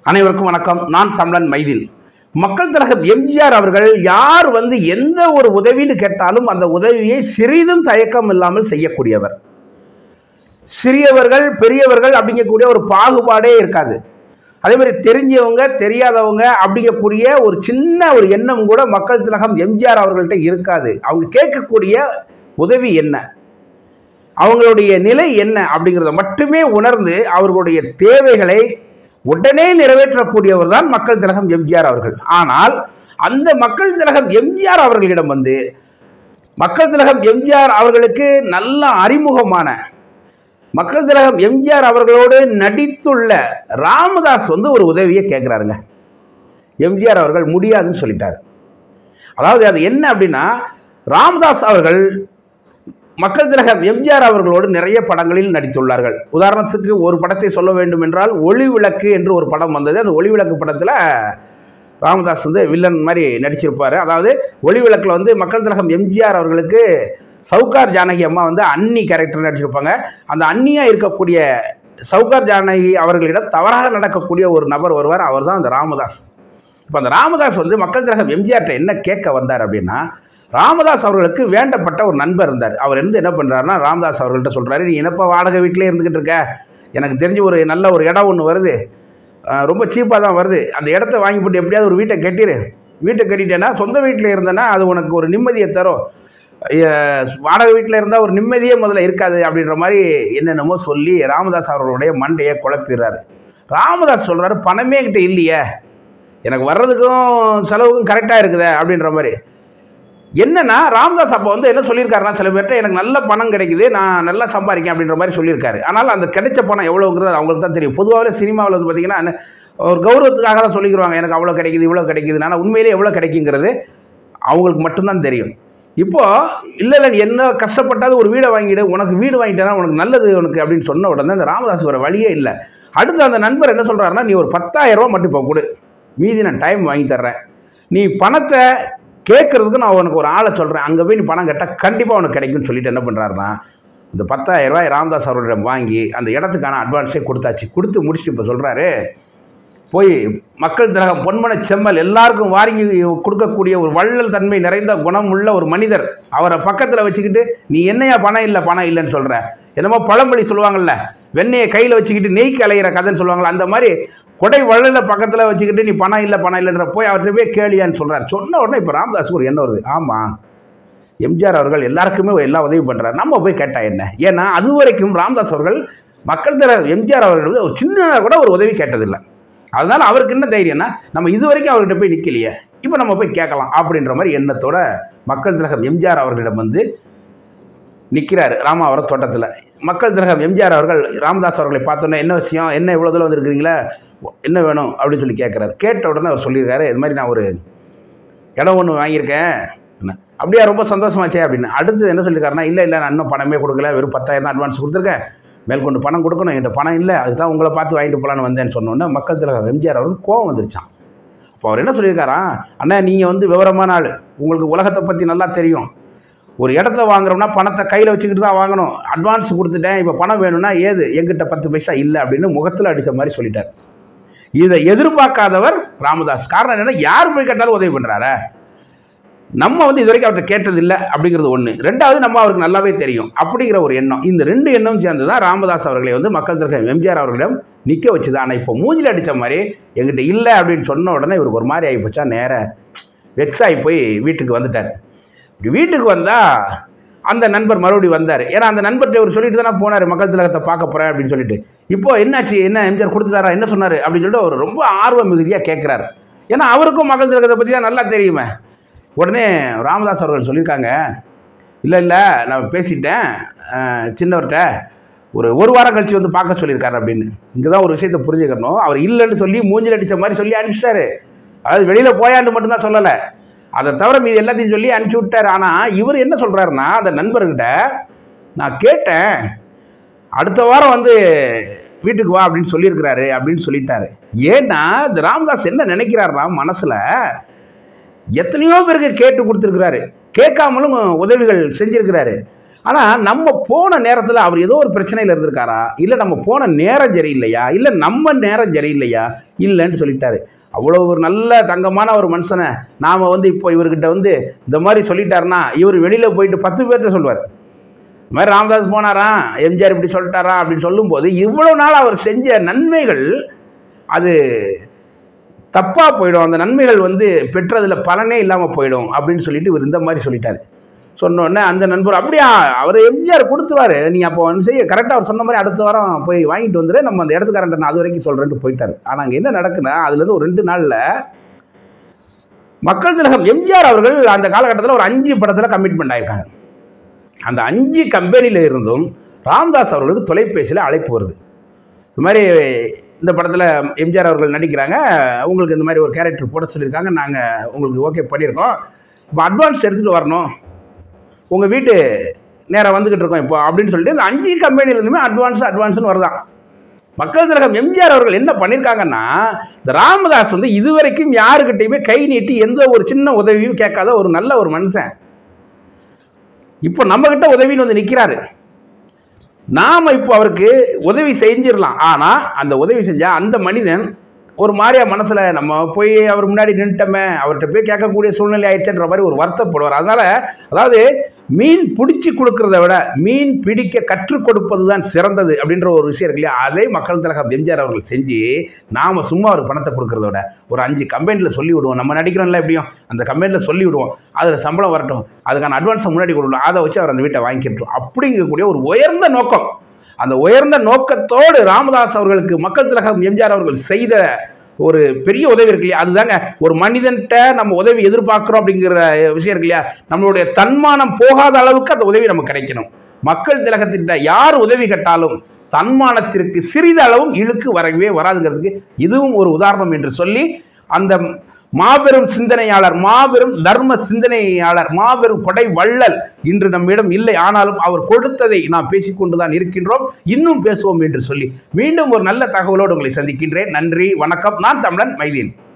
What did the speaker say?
அனைவருக்கும் வணக்கம் நான் தமிழன் மைதீன் மக்கள் திலகம் எம்ஜிஆர் அவர்கள் யார் வந்து எந்த ஒரு உதவின்னு கேட்டாலும் அந்த உதவியை சிறிதும் தயக்கம் இல்லாமல் செய்யக்கூடியவர் சிறியவர்கள் பெரியவர்கள் அப்படிங்கக்கூடிய ஒரு பாகுபாடே இருக்காது அதே மாதிரி தெரிஞ்சவங்க தெரியாதவங்க அப்படிங்கக்கூடிய ஒரு சின்ன ஒரு எண்ணம் கூட மக்கள் திலகம் எம்ஜிஆர் அவர்கள்ட்ட இருக்காது அவங்க கேட்கக்கூடிய உதவி என்ன அவங்களுடைய நிலை என்ன அப்படிங்கிறத மட்டுமே உணர்ந்து அவர்களுடைய தேவைகளை உடனே நிறைவேற்றக்கூடியவர் தான் மக்கள் திலகம் எம்ஜிஆர் அவர்கள் ஆனால் அந்த மக்கள் திலகம் எம்ஜிஆர் அவர்களிடம் வந்து மக்கள் திலகம் எம்ஜிஆர் அவர்களுக்கு நல்ல அறிமுகமான மக்கள் திலகம் எம்ஜிஆர் அவர்களோடு நடித்துள்ள ராமதாஸ் வந்து ஒரு உதவியை கேட்குறாருங்க எம்ஜிஆர் அவர்கள் முடியாதுன்னு சொல்லிட்டார் அதாவது அது என்ன அப்படின்னா ராமதாஸ் அவர்கள் மக்கள் திலகம் எம்ஜிஆர் அவர்களோடு நிறைய படங்களில் நடித்துள்ளார்கள் உதாரணத்துக்கு ஒரு படத்தை சொல்ல வேண்டும் என்றால் ஒளி விளக்கு என்று ஒரு படம் வந்தது அந்த ஒளி விளக்கு படத்தில் ராமதாஸ் வந்து வில்லன் மாதிரி நடிச்சிருப்பார் அதாவது ஒளி விளக்கில் வந்து மக்கள் திலகம் எம்ஜிஆர் அவர்களுக்கு சவுகார் ஜானகி அம்மா வந்து அன்னி கேரக்டர் நடிச்சிருப்பாங்க அந்த அன்னியாக இருக்கக்கூடிய சவுகார் ஜானகி அவர்களிடம் தவறாக நடக்கக்கூடிய ஒரு நபர் வருவார் அவர் தான் அந்த ராமதாஸ் இப்போ அந்த ராமதாஸ் வந்து மக்கள் திலகம் எம்ஜிஆர்ட்ட என்ன கேட்க வந்தார் அப்படின்னா ராமதாஸ் அவர்களுக்கு வேண்டப்பட்ட ஒரு நண்பர் இருந்தார் அவர் இருந்து என்ன பண்ணுறாருன்னா ராமதாஸ் அவர்கள்ட்ட சொல்கிறாரு நீ என்னப்பா வாடகை வீட்டிலே இருந்துக்கிட்டு இருக்க எனக்கு தெரிஞ்சு ஒரு நல்ல ஒரு இடம் ஒன்று வருது அஹ் ரொம்ப சீப்பாக தான் வருது அந்த இடத்த வாங்கி போட்டு எப்படியாவது ஒரு வீட்டை கட்டிடு வீட்டை கட்டிட்டேன்னா சொந்த வீட்டில் இருந்தேன்னா அது உனக்கு ஒரு நிம்மதியை தரும் அஹ் வாடகை வீட்டில் இருந்தால் ஒரு நிம்மதியே முதல்ல இருக்காது அப்படின்ற மாதிரி என்னென்னமோ சொல்லி ராமதாஸ் அவர்களுடைய மண்டையை குழப்பிடுறாரு ராமதாஸ் சொல்கிறாரு பணமே கிட்ட இல்லையே எனக்கு வர்றதுக்கும் செலவுக்கும் கரெக்டாக இருக்குதே அப்படின்ற மாதிரி என்னன்னா ராமதாஸ் அப்போ வந்து என்ன சொல்லியிருக்காருன்னா சில பேர்ட்ட எனக்கு நல்ல பணம் கிடைக்குது நான் நல்லா சம்பாதிக்கேன் அப்படின்ற மாதிரி சொல்லியிருக்காரு ஆனால் அந்த கிடைச்ச பணம் எவ்வளோங்கிறது அவங்களுக்கு தான் தெரியும் பொதுவாகவே சினிமாவில் வந்து பார்த்தீங்கன்னா என்ன, ஒரு கௌரவத்துக்காக தான் சொல்லிக்கிறாங்க எனக்கு அவ்வளோ கிடைக்குது இவ்வளோ கிடைக்குது ஆனால் உண்மையிலே எவ்வளோ கிடைக்குங்கிறது அவங்களுக்கு மட்டும்தான் தெரியும் இப்போ இல்லை இல்லை நீ என்ன கஷ்டப்பட்டாவது ஒரு வீடை வாங்கிடு உனக்கு வீடு வாங்கிட்டேன்னா உனக்கு நல்லது உனக்கு அப்படின்னு சொன்ன உடனே அந்த ராமதாஸ் வர வழியே இல்லை அடுத்து அந்த நண்பர் என்ன சொல்கிறாருன்னா நீ ஒரு 10000 ரூபா மட்டும் இப்போ கொடு மீதி நான் டைம் வாங்கி தர்றேன் நீ பணத்தை கேட்குறதுக்கு நான் உனக்கு ஒரு ஆளை சொல்கிறேன் அங்கே போய் நீ பணம் கேட்டால் கண்டிப்பாக உனக்கு கிடைக்கும்னு சொல்லிட்டு என்ன பண்ணுறாருன்னா இந்த 10000 ரூபாய் ராமதாஸ் அவர்களிடம் வாங்கி அந்த இடத்துக்கான அட்வான்ஸே கொடுத்தாச்சு கொடுத்து முடிச்சுட்டு இப்போ சொல்கிறாரு போய் மக்கள் திலகம் பொன்மன செம்மல் எல்லாருக்கும் வாங்கி கொடுக்கக்கூடிய ஒரு வள்ளல் தன்மை நிறைந்த குணம் உள்ள ஒரு மனிதர் அவரை பக்கத்தில் வச்சுக்கிட்டு நீ என்னையா பணம் இல்லை பணம் இல்லைன்னு சொல்கிற என்னமோ பழமொழி சொல்லுவாங்கல்ல வெண்ணெயை கையில் வச்சுக்கிட்டு நெய்க்கு அலையிற கதைன்னு சொல்லுவாங்கள்ல அந்த மாதிரி கொடை வள்ளலை பக்கத்தில் வச்சுக்கிட்டு நீ பணம் இல்லை பணம் இல்லைன்ற போய் அவர்கிட்ட போய் கேளியான்னு சொல்கிறார் சொன்ன உடனே இப்போ ராமதாஸுக்கு ஒரு எண்ணம் வருது ஆமாம் எம்ஜிஆர் அவர்கள் எல்லாருக்குமே எல்லா உதவி பண்ணுறாரு நம்ம போய் கேட்டால் என்ன ஏன்னா அது வரைக்கும் ராமதாஸ் அவர்கள் மக்கள் தர எம்ஜிஆர் அவர்கள் வந்து ஒரு சின்ன கூட ஒரு உதவி கேட்டதில்லை அதனால் அவருக்கு என்ன தைரியம்னா நம்ம இது வரைக்கும் அவர்கிட்ட போய் நிற்கலையே இப்போ நம்ம போய் கேட்கலாம் அப்படின்ற மாதிரி எண்ணத்தோட மக்கள் திலகம் எம்ஜிஆர் அவர்களிடம் வந்து நிற்கிறாரு ராமாவரம் தோட்டத்தில் மக்கள் திலகம் எம்ஜிஆர் அவர்கள் ராமதாஸ் அவர்களை பார்த்தோன்னே என்ன விஷயம் என்ன இவ்வளோ தூரம் வந்திருக்கிறீங்களா என்ன வேணும் அப்படின்னு சொல்லி கேட்குறாரு கேட்ட உடனே அவர் சொல்லியிருக்காரு இது மாதிரி நான் ஒரு இடம் ஒன்று வாங்கியிருக்கேன் என்ன அப்படியே ரொம்ப சந்தோஷமாச்சே அப்படின்னு அடுத்து என்ன சொல்லியிருக்காருன்னா இல்லை இல்லை நான் இன்னும் பணமே கொடுக்கல வெறும் பத்தாயிரம் தான் அட்வான்ஸ் கொடுத்துருக்கேன் மேற்கொண்டு பணம் கொடுக்கணும் என்கிட்ட பணம் இல்லை அதுக்கு தான் உங்களை பார்த்து வாங்கிட்டு போகலான்னு வந்தேன்னு சொன்னோன்னே மக்கள் திலகம் எம்ஜிஆர் அவருக்கு கோவம் வந்துருச்சான் அப்போ அவர் என்ன சொல்லியிருக்காரா அண்ணா நீங்கள் வந்து விவரமான ஆள் உங்களுக்கு உலகத்தை பற்றி நல்லா தெரியும் ஒரு இடத்த வாங்குறோம்னா பணத்தை கையில் வச்சுக்கிட்டு தான் வாங்கணும் அட்வான்ஸ் கொடுத்துட்டேன் இப்போ பணம் வேணும்னா ஏது எங்கிட்ட பத்து பைசா இல்லை அப்படின்னு முகத்தில் அடித்த மாதிரி சொல்லிட்டார் இதை எதிர்பார்க்காதவர் ராமதாஸ் காரணம் என்னன்னா யார் போய் கேட்டாலும் உதவி பண்ணுறாரா நம்ம வந்து இது வரைக்கும் அவர்கிட்ட கேட்டதில்லை அப்படிங்கிறது ஒன்று ரெண்டாவது நம்ம அவருக்கு நல்லாவே தெரியும் அப்படிங்கிற ஒரு எண்ணம் இந்த ரெண்டு எண்ணம் சேர்ந்து தான் ராமதாஸ் அவர்களை வந்து மக்கள் திலகம் எம்ஜிஆர் அவர்களிடம் நிற்க வச்சுது ஆனால் இப்போ மூஞ்சில் அடித்த மாதிரி எங்கிட்ட இல்லை அப்படின்னு சொன்ன உடனே இவருக்கு ஒரு மாதிரி ஆகிப்போச்சா நேர வெக்ஸ் ஆகி போய் வீட்டுக்கு வந்துட்டார் இப்படி வீட்டுக்கு வந்தால் அந்த நண்பர் மறுபடியும் வந்தார் ஏன்னா அந்த நண்பர்கிட்ட இவர் சொல்லிட்டு தானே போனார் மக்கள் திலகத்தை பார்க்க போகிறேன் அப்படின்னு சொல்லிட்டு இப்போ என்னாச்சு என்ன எம்ஜிஆர் கொடுத்துட்டாரா என்ன சொன்னார் அப்படின்னு சொல்லிட்டு அவர் ரொம்ப ஆர்வ மிகுதியாக கேட்குறாரு ஏன்னா அவருக்கும் மக்கள் திலகத்தை பற்றி தான் நல்லா தெரியுமே உடனே ராமதாஸ் அவர்கள் சொல்லியிருக்காங்க இல்லை இல்லை நான் பேசிட்டேன் அஹ், சின்னவர்கிட்ட ஒரு ஒரு வாரம் கழிச்சு வந்து பார்க்க சொல்லியிருக்காரு அப்படின்னு இங்கே தான் ஒரு விஷயத்தை புரிஞ்சுக்கணும் அவர் இல்லைன்னு சொல்லி மூஞ்சில் அடித்த மாதிரி சொல்லி அனுப்பிச்சிட்டாரு அதாவது வெளியில் போயாண்டு மட்டும்தான் சொல்லலை அதை தவிர மீது எல்லாத்தையும் சொல்லி அனுப்பிச்சி விட்டார் ஆனால் இவர் என்ன சொல்கிறாருன்னா அந்த நண்பர்கிட்ட நான் கேட்டேன் அடுத்த வாரம் வந்து வீட்டுக்கு வா அப்படின்னு சொல்லியிருக்கிறாரு அப்படின்னு சொல்லிட்டாரு ஏன்னா இந்த ராமதாஸ் என்ன நினைக்கிறாருன்னா மனசில் எத்தனையோ பேருக்கு கேட்டு கொடுத்துருக்கிறாரு கேட்காமலும் உதவிகள் செஞ்சிருக்கிறாரு ஆனால் நம்ம போன நேரத்தில் அவர் ஏதோ ஒரு பிரச்சனையில் இருந்திருக்காரா இல்லை நம்ம போன நேரம் சரியில்லையா இல்லை நம்ம நேரம் சரியில்லையா இல்லைன்னு சொல்லிட்டாரு அவ்வளோ ஒரு நல்ல தங்கமான ஒரு மனுஷனை நாம் வந்து இப்போ இவர்கிட்ட வந்து இந்த மாதிரி சொல்லிட்டாருன்னா இவர் வெளியில் போயிட்டு பத்து பேர்கிட்ட சொல்லுவார் இந்த மாதிரி ராமதாஸ் போனாராம் எம்ஜிஆர் இப்படி சொல்லிட்டாராம் அப்படின்னு சொல்லும்போது இவ்வளோ நாள் அவர் செஞ்ச நன்மைகள் அது தப்பாக போயிடும் அந்த நன்மைகள் வந்து பெற்றதில் பலனே இல்லாமல் போயிடும் அப்படின்னு சொல்லிட்டு இவர் இந்த மாதிரி சொல்லிட்டாரு சொன்ன உடனே அந்த நண்பர் அப்படியா அவர் எம்ஜிஆர் கொடுத்துருவாரு நீ அப்போ வந்து செய்ய கரெக்டாக அவர் சொன்ன மாதிரி அடுத்த வாரம் போய் வாங்கிட்டு வந்துரு நம்ம அந்த இடத்துக்காரன்ட்ட நான் அது வரைக்கும் சொல்கிறேன்ட்டு போயிட்டாரு ஆனால் அங்கே என்ன நடக்குன்னா அதுலேருந்து ஒரு ரெண்டு நாளில் மக்கள் திலகம் எம்ஜிஆர் அவர்கள் அந்த காலகட்டத்தில் ஒரு அஞ்சு படத்தில் கமிட்மெண்ட் ஆயிருக்காங்க அந்த அஞ்சு கம்பெனியில் இருந்தும் ராம்தாஸ் அவர்களுக்கு தொலைபேசியில் அழைப்பு வருது இந்த மாதிரி இந்த படத்தில் எம்ஜிஆர் அவர்கள் நடிக்கிறாங்க உங்களுக்கு இந்த மாதிரி ஒரு கேரக்டர் போட சொல்லியிருக்காங்க நாங்கள் உங்களுக்கு ஓகே பண்ணியிருக்கோம் இப்போ அட்வான்ஸ் எடுத்துகிட்டு வரணும் உங்கள் வீட்டு நேராக வந்துக்கிட்டு இருக்கோம் இப்போ அப்படின்னு சொல்லிட்டு இந்த அஞ்சு கம்பெனிலேருந்துமே அட்வான்ஸ் அட்வான்ஸ்னு வருதான் மக்கள் திலகம் எம்ஜிஆர் அவர்கள் என்ன பண்ணியிருக்காங்கன்னா இந்த ராமதாஸ் வந்து இதுவரைக்கும் யாருக்கிட்டையுமே கை நீட்டி எந்த ஒரு சின்ன உதவியும் கேட்காத ஒரு நல்ல ஒரு மனுஷன் இப்போ நம்மக்கிட்ட உதவின்னு வந்து நிற்கிறாரு நாம் இப்போ அவருக்கு உதவி செஞ்சிடலாம் ஆனால் அந்த உதவி செஞ்சால் அந்த மனிதன் ஒரு மாதிரியா மனசில் நம்ம போய் அவர் முன்னாடி நின்ட்டோமே அவர்கிட்ட போய் கேட்கக்கூடிய சூழ்நிலை ஆயிடுச்சுன்ற மாதிரி ஒரு வருத்தப்படுவார் அதனால் அதாவது மீன் பிடிச்சி கொடுக்கறத விட மீன் பிடிக்க கற்றுக் கொடுப்பது தான் சிறந்தது அப்படின்ற ஒரு விஷயம் இருக்கு இல்லையா அதே மக்கள் திலகம் எம்ஜிஆர் அவர்கள் செஞ்சு நாம் சும்மா ஒரு பணத்தை கொடுக்கறத விட ஒரு அஞ்சு கம்பெனியில் சொல்லி விடுவோம் நம்ம நடிக்கிறோம்ல எப்படியும் அந்த கம்பெனியில் சொல்லி விடுவோம் அதில் சம்பளம் வரட்டும் அதுக்கான அட்வான்ஸை முன்னாடி கொடுக்கணும் அதை வச்சு அவர் அந்த வீட்டை வாங்கிக்கிட்டோம் அப்படிங்கக்கூடிய ஒரு உயர்ந்த நோக்கம் அந்த உயர்ந்த நோக்கத்தோடு ராமதாஸ் அவர்களுக்கு மக்கள் திலகம் எம்ஜிஆர் அவர்கள் செய்த ஒரு பெரிய உதவி இருக்கு இல்லையா அதுதாங்க ஒரு மனிதன்கிட்ட நம்ம உதவி எதிர்பார்க்குறோம் அப்படிங்கிற விஷயம் இருக்கு இல்லையா நம்மளுடைய தன்மானம் போகாத அளவுக்கு அந்த உதவி நமக்கு கிடைக்கணும் மக்கள் திலகத்திட்ட யார் உதவி கேட்டாலும் தன்மானத்திற்கு சிறிதளவும் இழுக்கு வரவே வராதுங்கிறதுக்கு இதுவும் ஒரு உதாரணம் என்று சொல்லி அந்த மாபெரும் சிந்தனையாளர் மாபெரும் தர்ம சிந்தனையாளர் மாபெரும் கொடை வள்ளல் இன்று நம்மிடம் இல்லை ஆனாலும் அவர் கொடுத்ததை நாம் பேசிக்கொண்டுதான் இருக்கின்றோம் இன்னும் பேசுவோம் என்று சொல்லி மீண்டும் ஒரு நல்ல தகவலோடு உங்களை சந்திக்கின்றேன் நன்றி வணக்கம் நான் தமிழன் மைதீன்